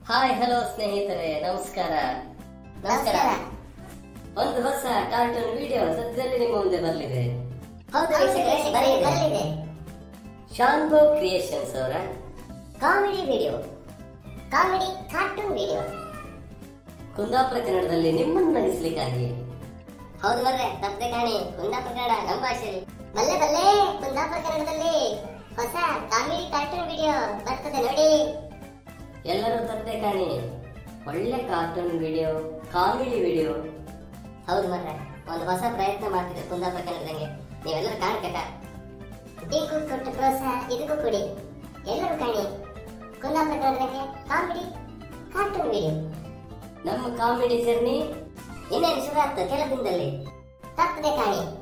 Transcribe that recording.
hi hello ಸ್ನೇಹಿತರೆ ನಮಸ್ಕಾರ ನಮಸ್ಕಾರ ಒಂದು ಹೊಸ ಕಾರ್ಟೂನ್ ವಿಡಿಯೋ ಸದ್ಯದಲ್ಲಿ ನಿಮ್ಮ ಮುಂದೆ ಬರಲಿದೆ ಹೌದು ವೀಕ್ಷಕರೇ, ಬರಲಿದೆ ಬರಲಿದೆ ಶಾನ್ಭೋ ಕ್ರಿಯೇಷನ್ಸ್ ಅವರ comedy video comedy cartoon video Kundapura ಕನ್ನಡದಲ್ಲಿ ನಿಮ್ಮನ್ನು ನಗಿಸ್ಲಿಕ್ಕಾಗಿ ಹೌದು ಬರ್ರೆ ತಪ್ಪದೆ ಕಾಣಿ ಕುಂದಾಪುರ ಕನ್ನಡ ನಮ್ಮ ಭಾಷೆಯಲ್ಲಿ ಬಲ್ಲೆ ಬಲ್ಲೆ ಕುಂದಾಪುರ ಕನ್ನಡದಲ್ಲಿ ಹೊಸ ಕಾಮಿಡಿ ಕಾರ್ಟೂನ್ ವಿಡಿಯೋ ಬರ್ತದೆ ನೋಡಿ ಎಲ್ಲರೂ ತಪ್ಪದೆ ಕಾಣಿ ಒಳ್ಳೆ ಕಾರ್ಟೂನ್ ವಿಡಿಯೋ ಕಾಮಿಡಿ ವಿಡಿಯೋ ಹೌದು ಮರ್ರೆ ಒಂದು ಹೊಸ ಪ್ರಯತ್ನ ಮಾಡ್ತಿದೆ ಕುಂದಾಪುರ ಕನ್ನಡದಂಗೆ ನೀವೆಲ್ಲರೂ ಕಾಣ್ಕಟ ಇದಕ್ಕೂ ಕೊಟ್ಟ ಪ್ರೋತ್ಸಾಹ ಇದಕ್ಕೂ ಕೊಡಿ ಎಲ್ಲರೂ ಕಾಣಿ ಕುಂದಾಪುರ ಕನ್ನಡದಂಗೆ ಕಾಮಿಡಿ ಕಾರ್ಟೂನ್ ವಿಡಿಯೋ ನಮ್ಮ ಕಾಮಿಡಿ ಜರ್ನಿ ಇನ್ನೇನು ಶುರು ಆಗ್ತದೆ ಕೆಲ ದಿನದಲ್ಲಿ ತಪ್ಪದೆ ಕಾಣಿ